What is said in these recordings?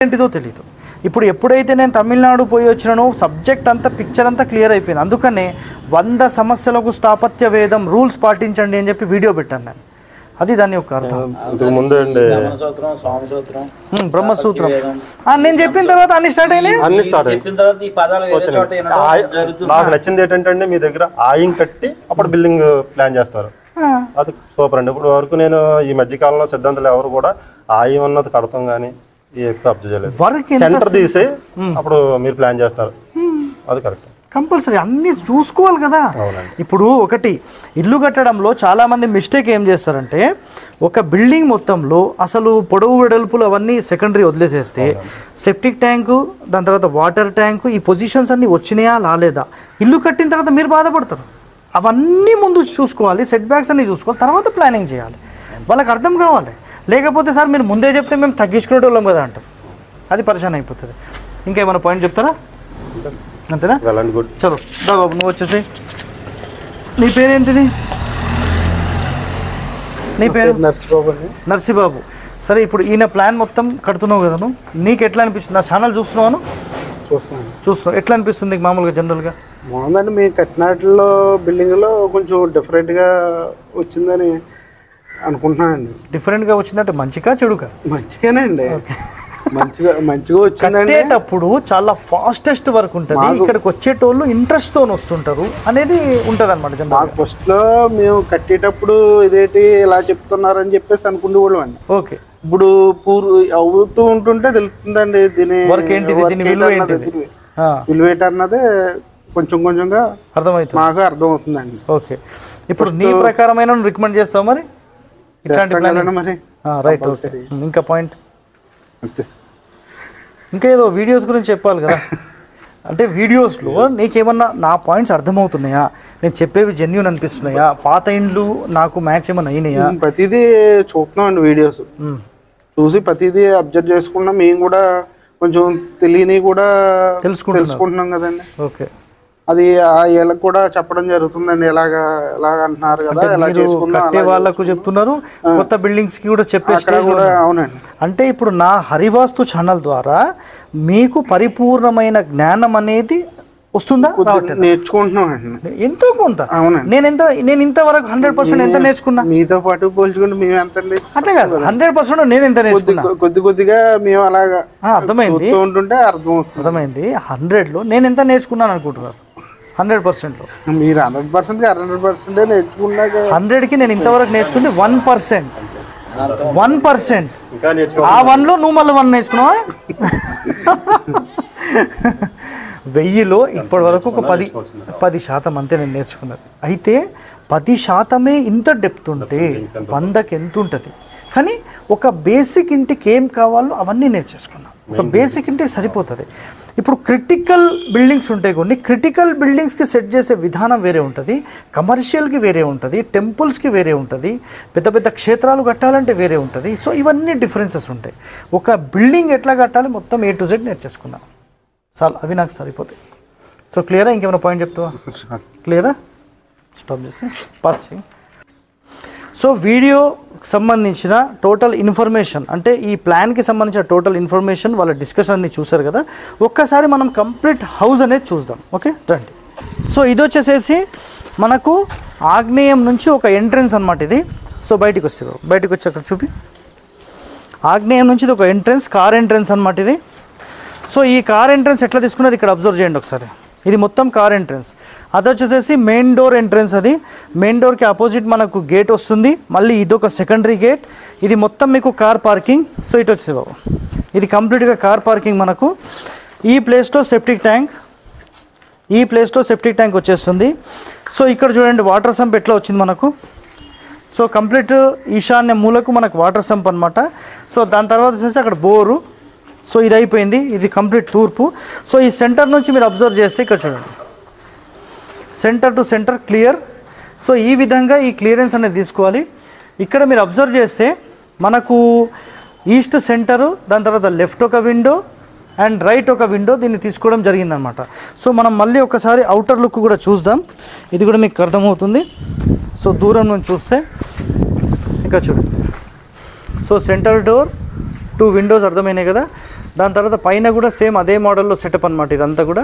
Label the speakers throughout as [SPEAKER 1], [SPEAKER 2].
[SPEAKER 1] ఏంటిదో తెలియదు ఇప్పుడు ఎప్పుడైతే నేను తమిళనాడు పోయి వచ్చినానో సబ్జెక్ట్ అంతా పిక్చర్ అంతా క్లియర్ అయిపోయింది అందుకనే వంద సమస్యలకు స్థాపత్య వేదం రూల్స్ పాటించండి అని చెప్పి వీడియో పెట్టాను నేను అది దాని యొక్క అర్థం
[SPEAKER 2] ఇంతకు ముందు అండి
[SPEAKER 3] సూత్రం స్వామి సూత్రం
[SPEAKER 1] హ్మ్, బ్రహ్మసూత్రం ఆ, నేను చెప్పిన తర్వాత అన్ని స్టార్ట్ అయినాయి
[SPEAKER 2] అన్ని స్టార్ట్ అయ్యింది
[SPEAKER 3] చెప్పిన తర్వాత ఈ పదాలు వేరే చోట వినడం
[SPEAKER 2] ఆయ-
[SPEAKER 3] జరుగుతుంది
[SPEAKER 2] నాకు నచ్చింది ఏంటంటే అండి మీ దగ్గర ఆయిన్ కట్టి అప్పుడు బిల్డింగ్ ప్లాన్ చేస్తారు అది సూపర్ అండి ఇప్పుడు వరకు నేను ఈ మధ్య కాలంలో సిద్ధాంతాలు ఎవరు కూడా ఆయం అన్నది కడతాం కానీ ఈ ఎక్కువ అబ్జర్వ్ చేయలేదు
[SPEAKER 1] వర్క్ ఎంత
[SPEAKER 2] సెంటర్ తీసి అప్పుడు మీరు ప్లాన్ చేస్తారు అది కరెక్ట్
[SPEAKER 1] కంపల్సరీ అన్ని చూసుకోవాలి కదా
[SPEAKER 2] అవునండి.
[SPEAKER 1] ఇప్పుడు ఒకటి ఇల్లు కట్టడంలో చాలా మంది మిస్టేక్ ఏం చేస్తారంటే ఒక బిల్డింగ్ మొత్తంలో అసలు పొడవు వెడల్పులు అవన్నీ సెకండరీ వదిలేసేస్తే సెప్టిక్ ట్యాంకు దాని తర్వాత వాటర్ ట్యాంకు ఈ పొజిషన్స్ అన్ని వచ్చినాయా రాలేదా ఇల్లు కట్టిన తర్వాత మీరు బాధపడతారు అవన్నీ ముందు చూసుకోవాలి సెట్ బ్యాక్స్ అన్ని చూసుకోవాలి తర్వాత ప్లానింగ్ చేయాలి వాళ్ళకి అర్థం కావాలి లేకపోతే సార్ మీరు ముందే చెప్తే మేము తగ్గించుకునేటోళ్ళం కదా అంటారు అది పరిశాన్ అయిపోతుంది ఇంకేమైనా పాయింట్ చెప్తారా అంతేనా
[SPEAKER 2] వెల్ అండ్ గుడ్
[SPEAKER 1] చలో దా బాబు నువ్వు వచ్చేసి నీ పేరేంటిది నీ పేరు
[SPEAKER 4] నర్సిబాబు అండి
[SPEAKER 1] నర్సిబాబు సరే ఇప్పుడు ఈయన ప్లాన్ మొత్తం కడుతున్నావు కదా నువ్వు నీకు ఎట్లా అనిపిస్తుంది నా ఛానల్ చూస్తున్నాను
[SPEAKER 4] చూస్తున్నాను
[SPEAKER 1] చూస్తున్నావు ఎట్లా అనిపిస్తుంది నీకు మామూలుగా జనరల్గా
[SPEAKER 4] బాగుందండి మీ కట్టినాటిలో బిల్డింగ్లో కొంచెం డిఫరెంట్గా వచ్చిందని అనుకుంటున్నానండి
[SPEAKER 1] డిఫరెంట్గా వచ్చిందంటే మంచిగా చెడుగా
[SPEAKER 4] మంచిగానే అండి మంచిగా మంచిగా వచ్చిందండి
[SPEAKER 1] కట్టేటప్పుడు చాలా ఫాస్టెస్ట్ వర్క్ ఉంటుంది ఇక్కడికి వచ్చేటోళ్ళు ఇంట్రెస్ట్ తో వస్తుంటారు అనేది ఉంటుంది అనమాట జనరల్
[SPEAKER 4] మాకు ఫస్ట్లో మేము కట్టేటప్పుడు ఇదేంటి ఇలా చెప్తున్నారని చెప్పేసి అనుకునేవాళ్ళం అండి
[SPEAKER 1] ఓకే
[SPEAKER 4] ఇప్పుడు పూర్ అవుతూ ఉంటుంటే తెలుస్తుందండి దీని
[SPEAKER 1] వర్క్ ఏంటిది
[SPEAKER 4] వర్క్
[SPEAKER 1] దీని విలువ
[SPEAKER 4] ఏంటన్నది,
[SPEAKER 1] ఏంటిది
[SPEAKER 4] దీని
[SPEAKER 1] ఆ,
[SPEAKER 4] విలువ ఏంటన్నది కొంచెం కొంచెంగా
[SPEAKER 1] అర్థమవుతుంది
[SPEAKER 4] మాకు అర్థమవుతుందండి
[SPEAKER 1] ఓకే ఇప్పుడు నీ ప్రకారమైన రికమెండ్ చేస్తావు మరి ఇట్లాంటి
[SPEAKER 4] చేస్తాం
[SPEAKER 1] ప్లాన్
[SPEAKER 4] కదండి మరి
[SPEAKER 1] రైట్ ఓకే ఇంకా పాయింట్
[SPEAKER 4] అంతే
[SPEAKER 1] ఇంకా ఏదో వీడియోస్ గురించి చెప్పాలి కదా అంటే వీడియోస్లో నీకేమన్నా నా పాయింట్స్ అర్థమవుతున్నాయా నేను చెప్పేవి జెన్యున్ అనిపిస్తున్నాయా పాత ఇండ్లు నాకు మ్యాచ్ ఏమన్నా అయినాయా
[SPEAKER 4] ప్రతిదీ చూస్తున్నామండి వీడియోస్
[SPEAKER 1] మ్మ్.
[SPEAKER 4] చూసి ప్రతిదీ అబ్జర్వ్ చేసుకున్నాం మేము కూడా కొంచెం తెలియని కూడా
[SPEAKER 1] తెలుసుకుంటున్నారు.
[SPEAKER 4] తెలుసుకుంటున్నాం కదండి
[SPEAKER 1] ఓకే
[SPEAKER 4] అది ఆ వీళ్ళకి కూడా చెప్పడం జరుగుతుందండి ఎలాగా ఎలాగ అంటున్నారు కదా ఎలా
[SPEAKER 1] మీరు
[SPEAKER 4] చేసుకున్నాం
[SPEAKER 1] కట్టే
[SPEAKER 4] అలాగే
[SPEAKER 1] వాళ్ళకు చెప్తున్నారు కొత్త బిల్డింగ్స్ కి కూడా చెప్పే
[SPEAKER 4] అక్కడ
[SPEAKER 1] stage
[SPEAKER 4] కూడా
[SPEAKER 1] ఉంది.
[SPEAKER 4] అవునండి
[SPEAKER 1] అంటే ఇప్పుడు నా హరివాస్తు ఛానల్ ద్వారా మీకు పరిపూర్ణమైన జ్ఞానం అనేది వస్తుందా రావట్లేదా?
[SPEAKER 4] నేర్చుకుంటున్నాం అండి
[SPEAKER 1] ఎంతో కొంత
[SPEAKER 4] అవునండి.
[SPEAKER 1] నేను ఎంత నేను ఇంతవరకు హండ్రెడ్ పర్సెంట్ ఎంత నేర్చుకున్నా
[SPEAKER 4] మీతో పాటు పోల్చుకుంటే మేము ఎంత అండి
[SPEAKER 1] అట్లే కాదు హండ్రెడ్ పర్సెంట్ నేను ఎంత నేర్చుకున్నా
[SPEAKER 4] కొద్ది కొద్ది కొద్దిగా మేము అలాగా
[SPEAKER 1] ఆ, అర్థమైంది
[SPEAKER 4] చూస్తూ ఉంటుంటే అర్థమవుతుంది
[SPEAKER 1] అర్థమైంది హండ్రెడ్లో నేను ఎంత నేర్చుకున్నాను అనుకుంటున్నారు హండ్రెడ్ పర్సెంట్లో
[SPEAKER 4] మీరు హండ్రెడ్ పర్సెంట్ హండ్రెడ్ పర్సెంట్ నేర్చుకున్నాక
[SPEAKER 1] హండ్రెడ్కి నేను ఇంతవరకు నేర్చుకుంది వన్ పర్సెంట్ వన్ పర్సెంట్
[SPEAKER 2] ఇంకా నేర్చుకో
[SPEAKER 1] ఆ వన్లో నువ్వు మళ్ళీ వన్ నేర్చుకున్నావా వెయ్యిలో ఇప్పటి వరకు ఒక పది పది శాతం అంతే నేను నేర్చుకున్నది అయితే పది శాతమే ఇంత డెప్త్ ఉంటే వందకి ఎంత ఉంటుంది కానీ ఒక బేసిక్ ఇంటికి ఏం కావాలో అవన్నీ నేర్చేసుకున్నాం ఒక బేసిక్ ఇంటికి సరిపోతుంది ఇప్పుడు క్రిటికల్ బిల్డింగ్స్ ఉంటాయి కొన్ని క్రిటికల్ బిల్డింగ్స్కి సెట్ చేసే విధానం వేరే ఉంటుంది కమర్షియల్కి వేరే ఉంటుంది టెంపుల్స్కి వేరే ఉంటుంది పెద్ద పెద్ద క్షేత్రాలు కట్టాలంటే వేరే ఉంటుంది సో ఇవన్నీ డిఫరెన్సెస్ ఉంటాయి ఒక బిల్డింగ్ ఎట్లా కట్టాలి మొత్తం ఏ టు జెడ్ నేర్చేసుకున్నాను చాలు అవి నాకు సరిపోతాయి సో క్లియరా ఇంకేమైనా పాయింట్ చెప్తావా క్లియరా స్టాప్ చేసి పాస్ చేయి సో వీడియో సంబంధించిన టోటల్ ఇన్ఫర్మేషన్ అంటే ఈ ప్లాన్కి సంబంధించిన టోటల్ ఇన్ఫర్మేషన్ వాళ్ళ డిస్కషన్ అన్ని చూసారు కదా ఒక్కసారి మనం కంప్లీట్ హౌస్ అనేది చూద్దాం ఓకే రండి సో ఇది వచ్చేసేసి మనకు ఆగ్నేయం నుంచి ఒక ఎంట్రన్స్ అనమాట ఇది సో బయటికి వస్తే బాబు. బయటికి వచ్చి అక్కడ చూపి ఆగ్నేయం నుంచి ఇది ఒక ఎంట్రన్స్ కార్ ఎంట్రన్స్ అనమాట ఇది సో ఈ కార్ ఎంట్రన్స్ ఎట్లా తీసుకున్నారు ఇక్కడ అబ్జర్వ్ చేయండి ఒకసారి ఇది మొత్తం కార్ ఎంట్రన్స్ అది వచ్చేసేసి మెయిన్ డోర్ ఎంట్రన్స్ అది మెయిన్ డోర్కి అపోజిట్ మనకు గేట్ వస్తుంది మళ్ళీ ఇది ఒక సెకండరీ గేట్ ఇది మొత్తం మీకు కార్ పార్కింగ్ సో ఇటు వచ్చేసి బాబు ఇది కంప్లీట్గా కార్ పార్కింగ్ మనకు ఈ ప్లేస్లో సెప్టిక్ ట్యాంక్ ఈ ప్లేస్లో సెప్టిక్ ట్యాంక్ వచ్చేస్తుంది సో ఇక్కడ చూడండి వాటర్ సంప్ ఎట్లా వచ్చింది మనకు సో కంప్లీట్ ఈశాన్య మూలకు మనకు వాటర్ సంప్ అనమాట సో దాని తర్వాత వచ్చేసి అక్కడ బోరు సో ఇది అయిపోయింది ఇది కంప్లీట్ తూర్పు సో ఈ సెంటర్ నుంచి మీరు అబ్జర్వ్ చేస్తే ఇక్కడ చూడండి center to centre clear so ఈ విధంగా ఈ క్లియరెన్స్ అనేది తీసుకోవాలి ఇక్కడ మీరు అబ్జర్వ్ చేస్తే మనకు ఈస్ట్ సెంటరు దాని తర్వాత లెఫ్ట్ ఒక విండో అండ్ రైట్ ఒక విండో దీన్ని తీసుకోవడం జరిగిందనమాట సో మనం మళ్ళీ ఒకసారి అవుటర్ లుక్ కూడా చూద్దాం ఇది కూడా మీకు అర్థమవుతుంది సో దూరం నుంచి చూస్తే ఇక్కడ చూడండి so center door two windows అర్థమైనాయి కదా దాని తర్వాత పైన కూడా సేమ్ అదే మోడల్లో సెటప్ అనమాట ఇదంతా కూడా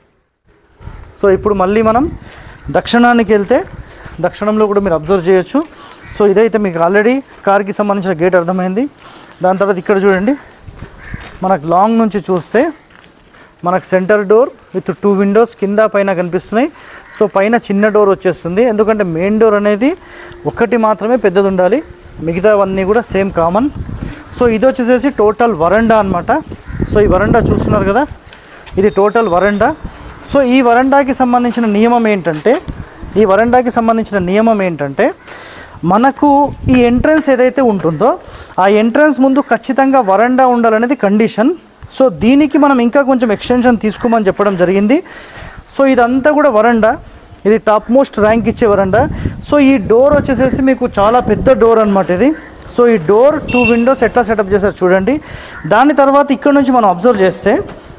[SPEAKER 1] సో ఇప్పుడు మళ్ళీ మనం దక్షిణానికి వెళ్తే దక్షిణంలో కూడా మీరు అబ్జర్వ్ చేయొచ్చు సో ఇదైతే మీకు ఆల్రెడీ కార్కి సంబంధించిన గేట్ అర్థమైంది దాని తర్వాత ఇక్కడ చూడండి మనకు లాంగ్ నుంచి చూస్తే మనకు center door with two windows కింద పైన కనిపిస్తున్నాయి సో పైన చిన్న డోర్ వచ్చేస్తుంది ఎందుకంటే మెయిన్ డోర్ అనేది ఒకటి మాత్రమే పెద్దది ఉండాలి మిగతావన్నీ కూడా సేమ్ కామన్ సో ఇది వచ్చేసేసి టోటల్ వరండా అనమాట సో ఈ వరండా చూస్తున్నారు కదా ఇది టోటల్ వరండా సో ఈ వరండాకి సంబంధించిన నియమం ఏంటంటే ఈ వరండాకి సంబంధించిన నియమం ఏంటంటే మనకు ఈ ఎంట్రన్స్ ఏదైతే ఉంటుందో ఆ ఎంట్రన్స్ ముందు ఖచ్చితంగా వరండా ఉండాలనేది కండిషన్ సో దీనికి మనం ఇంకా కొంచెం ఎక్స్టెన్షన్ తీసుకోమని చెప్పడం జరిగింది సో ఇదంతా కూడా వరండా ఇది టాప్ మోస్ట్ ర్యాంక్ ఇచ్చే వరండా సో ఈ డోర్ వచ్చేసేసి మీకు చాలా పెద్ద డోర్ అనమాట ఇది సో ఈ డోర్ టూ విండోస్ ఎట్లా సెటప్ చేశారు చూడండి దాని తర్వాత ఇక్కడ నుంచి మనం అబ్జర్వ్ చేస్తే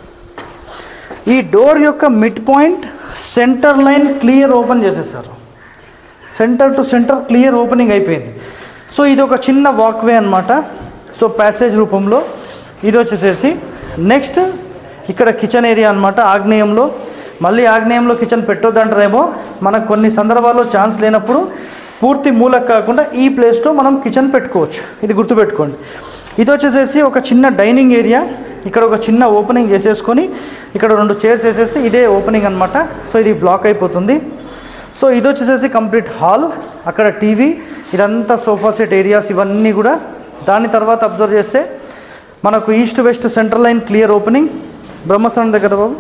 [SPEAKER 1] ఈ డోర్ యొక్క mid point center line clear open చేసేసారు center to centre clear opening అయిపోయింది సో ఇది ఒక చిన్న వాక్వే అనమాట సో ప్యాసేజ్ రూపంలో ఇది వచ్చేసేసి నెక్స్ట్ ఇక్కడ కిచెన్ ఏరియా అనమాట ఆగ్నేయంలో మళ్ళీ ఆగ్నేయంలో కిచెన్ పెట్టొద్దంటారేమో మనకు కొన్ని సందర్భాల్లో ఛాన్స్ లేనప్పుడు పూర్తి మూలకు కాకుండా ఈ ప్లేస్లో మనం కిచెన్ పెట్టుకోవచ్చు ఇది గుర్తుపెట్టుకోండి ఇది వచ్చేసేసి ఒక చిన్న డైనింగ్ ఏరియా ఇక్కడ ఒక చిన్న ఓపెనింగ్ చేసేసుకొని ఇక్కడ రెండు చైర్స్ వేసేస్తే ఇదే ఓపెనింగ్ అనమాట సో ఇది బ్లాక్ అయిపోతుంది సో ఇది వచ్చేసేసి కంప్లీట్ హాల్ అక్కడ టీవీ ఇదంతా సోఫా సెట్ ఏరియాస్ ఇవన్నీ కూడా దాని తర్వాత అబ్జర్వ్ చేస్తే మనకు east west central line clear opening బ్రహ్మస్థానం దగ్గర బాబు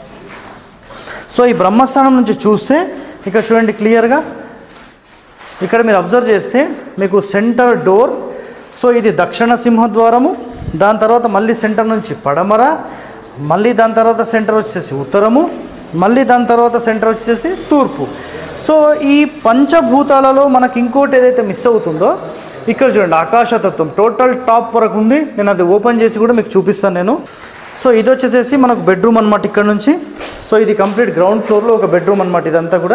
[SPEAKER 1] సో ఈ బ్రహ్మస్థానం నుంచి చూస్తే ఇక్కడ చూడండి క్లియర్గా ఇక్కడ మీరు అబ్జర్వ్ చేస్తే మీకు సెంటర్ డోర్ సో ఇది దక్షిణ సింహద్వారము దాని తర్వాత మళ్ళీ సెంటర్ నుంచి పడమర మళ్ళీ దాని తర్వాత సెంటర్ వచ్చేసి ఉత్తరము మళ్ళీ దాని తర్వాత సెంటర్ వచ్చేసి తూర్పు సో ఈ పంచభూతాలలో మనకి ఇంకోటి ఏదైతే మిస్ అవుతుందో ఇక్కడ చూడండి ఆకాశతత్వం టోటల్ టాప్ వరకు ఉంది నేను అది ఓపెన్ చేసి కూడా మీకు చూపిస్తాను నేను సో ఇది వచ్చేసేసి మనకు బెడ్రూమ్ అనమాట ఇక్కడ నుంచి సో ఇది కంప్లీట్ గ్రౌండ్ ఫ్లోర్లో ఒక బెడ్రూమ్ అనమాట ఇదంతా కూడా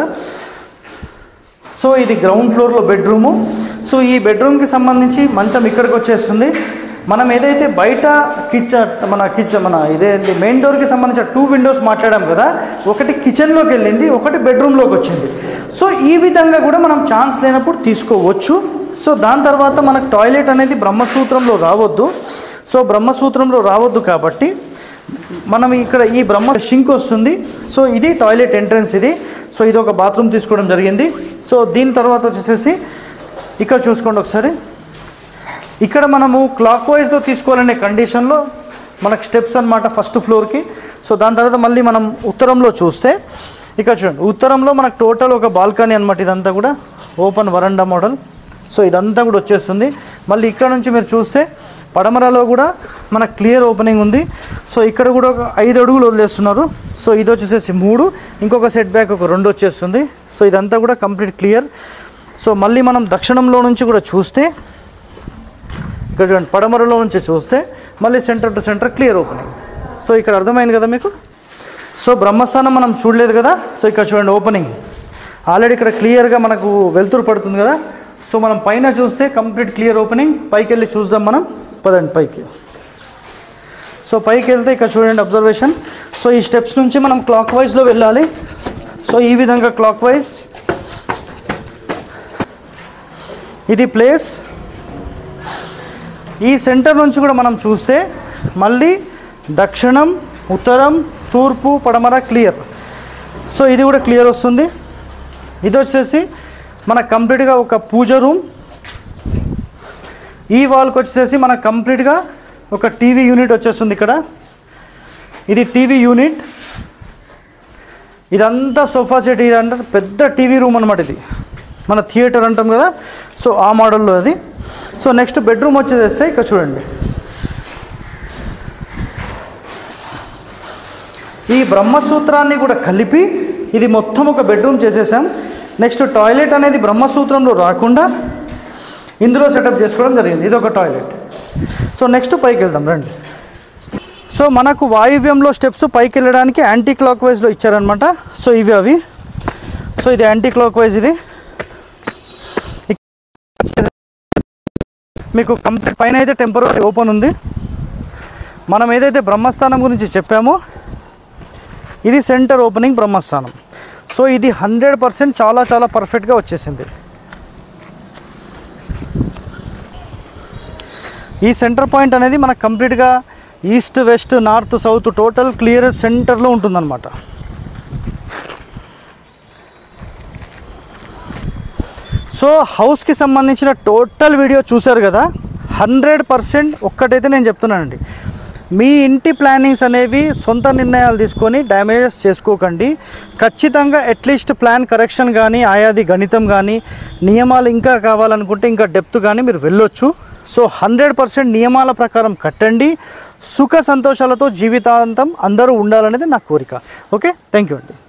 [SPEAKER 1] సో ఇది గ్రౌండ్ ఫ్లోర్లో బెడ్రూము సో ఈ బెడ్రూమ్కి సంబంధించి మంచం ఇక్కడికి వచ్చేస్తుంది మనం ఏదైతే బయట కిచెన్ మన కిచెన్ మన ఇదేంటి మెయిన్ డోర్కి సంబంధించిన టూ విండోస్ మాట్లాడాం కదా ఒకటి కిచెన్లోకి వెళ్ళింది ఒకటి బెడ్రూమ్లోకి వచ్చింది సో ఈ విధంగా కూడా మనం ఛాన్స్ లేనప్పుడు తీసుకోవచ్చు సో దాని తర్వాత మనకు టాయిలెట్ అనేది బ్రహ్మసూత్రంలో రావద్దు సో బ్రహ్మసూత్రంలో రావద్దు కాబట్టి మనం ఇక్కడ ఈ బ్రహ్మ షింక్ వస్తుంది సో ఇది టాయిలెట్ ఎంట్రన్స్ ఇది సో ఇది ఒక బాత్రూమ్ తీసుకోవడం జరిగింది సో దీని తర్వాత వచ్చేసేసి ఇక్కడ చూసుకోండి ఒకసారి ఇక్కడ మనము క్లాక్ వైజ్లో తీసుకోవాలనే కండిషన్లో మనకు స్టెప్స్ అన్నమాట ఫస్ట్ ఫ్లోర్కి సో దాని తర్వాత మళ్ళీ మనం ఉత్తరంలో చూస్తే ఇక్కడ చూడండి ఉత్తరంలో మనకు టోటల్ ఒక బాల్కనీ అనమాట ఇదంతా కూడా ఓపెన్ వరండా మోడల్ సో ఇదంతా కూడా వచ్చేస్తుంది మళ్ళీ ఇక్కడ నుంచి మీరు చూస్తే పడమరలో కూడా మనకు క్లియర్ ఓపెనింగ్ ఉంది సో ఇక్కడ కూడా ఒక ఐదు అడుగులు వదిలేస్తున్నారు సో ఇది వచ్చేసేసి మూడు ఇంకొక సెట్ బ్యాక్ ఒక రెండు వచ్చేస్తుంది సో ఇదంతా కూడా కంప్లీట్ క్లియర్ సో మళ్ళీ మనం దక్షిణంలో నుంచి కూడా చూస్తే ఇక్కడ చూడండి పడమరలో నుంచి చూస్తే మళ్ళీ centre to centre clear opening so ఇక్కడ అర్థమైంది కదా మీకు సో బ్రహ్మస్థానం మనం చూడలేదు కదా సో ఇక్కడ చూడండి ఓపెనింగ్ ఆల్రెడీ ఇక్కడ క్లియర్గా మనకు వెలుతురు పడుతుంది కదా సో మనం పైన చూస్తే కంప్లీట్ క్లియర్ ఓపెనింగ్ పైకి వెళ్ళి చూద్దాం మనం పదండి పైకి సో పైకి వెళ్తే ఇక్కడ చూడండి అబ్జర్వేషన్ సో ఈ స్టెప్స్ నుంచి మనం క్లాక్ వైజ్లో వెళ్ళాలి సో ఈ విధంగా క్లాక్ వైజ్ ఇది ప్లేస్ ఈ సెంటర్ నుంచి కూడా మనం చూస్తే మళ్ళీ దక్షిణం ఉత్తరం తూర్పు పడమర క్లియర్ సో ఇది కూడా క్లియర్ వస్తుంది ఇది వచ్చేసి మనకు కంప్లీట్గా ఒక పూజ రూమ్ ఈ వాల్కి వచ్చేసి మనకు కంప్లీట్గా ఒక టీవీ యూనిట్ వచ్చేస్తుంది ఇక్కడ ఇది టీవీ యూనిట్ ఇదంతా సోఫా సెట్ ఇది అంటే పెద్ద టీవీ రూమ్ అనమాట ఇది మన థియేటర్ అంటాం కదా సో ఆ మోడల్లో అది సో నెక్స్ట్ బెడ్రూమ్ వచ్చేసేస్తే ఇక్కడ చూడండి ఈ బ్రహ్మసూత్రాన్ని కూడా కలిపి ఇది మొత్తం ఒక బెడ్రూమ్ చేసేసాం నెక్స్ట్ టాయిలెట్ అనేది బ్రహ్మసూత్రంలో రాకుండా ఇందులో సెటప్ చేసుకోవడం జరిగింది ఇది ఒక టాయిలెట్ సో నెక్స్ట్ పైకి వెళ్దాం రండి సో మనకు వాయువ్యంలో స్టెప్స్ పైకి వెళ్ళడానికి యాంటీ క్లాక్ వైజ్లో ఇచ్చారనమాట సో ఇవి అవి సో ఇది యాంటీ క్లాక్ వైజ్ ఇది మీకు కంప్లీట్ పైన అయితే టెంపరీ ఓపెన్ ఉంది మనం ఏదైతే బ్రహ్మస్థానం గురించి చెప్పామో ఇది సెంటర్ ఓపెనింగ్ బ్రహ్మస్థానం సో ఇది హండ్రెడ్ పర్సెంట్ చాలా చాలా పర్ఫెక్ట్గా వచ్చేసింది ఈ సెంటర్ పాయింట్ అనేది మనకు కంప్లీట్గా east west north south total clear సెంటర్లో ఉంటుందన్నమాట సో హౌస్కి సంబంధించిన టోటల్ వీడియో చూశారు కదా హండ్రెడ్ పర్సెంట్ ఒక్కటైతే నేను చెప్తున్నానండి మీ ఇంటి ప్లానింగ్స్ అనేవి సొంత నిర్ణయాలు తీసుకొని డ్యామేజెస్ చేసుకోకండి ఖచ్చితంగా అట్లీస్ట్ ప్లాన్ కరెక్షన్ కానీ ఆయాది గణితం కానీ నియమాలు ఇంకా కావాలనుకుంటే ఇంకా డెప్త్ కానీ మీరు వెళ్ళొచ్చు సో హండ్రెడ్ పర్సెంట్ నియమాల ప్రకారం కట్టండి సుఖ సంతోషాలతో జీవితాంతం అందరూ ఉండాలనేది నా కోరిక ఓకే థ్యాంక్ యూ అండి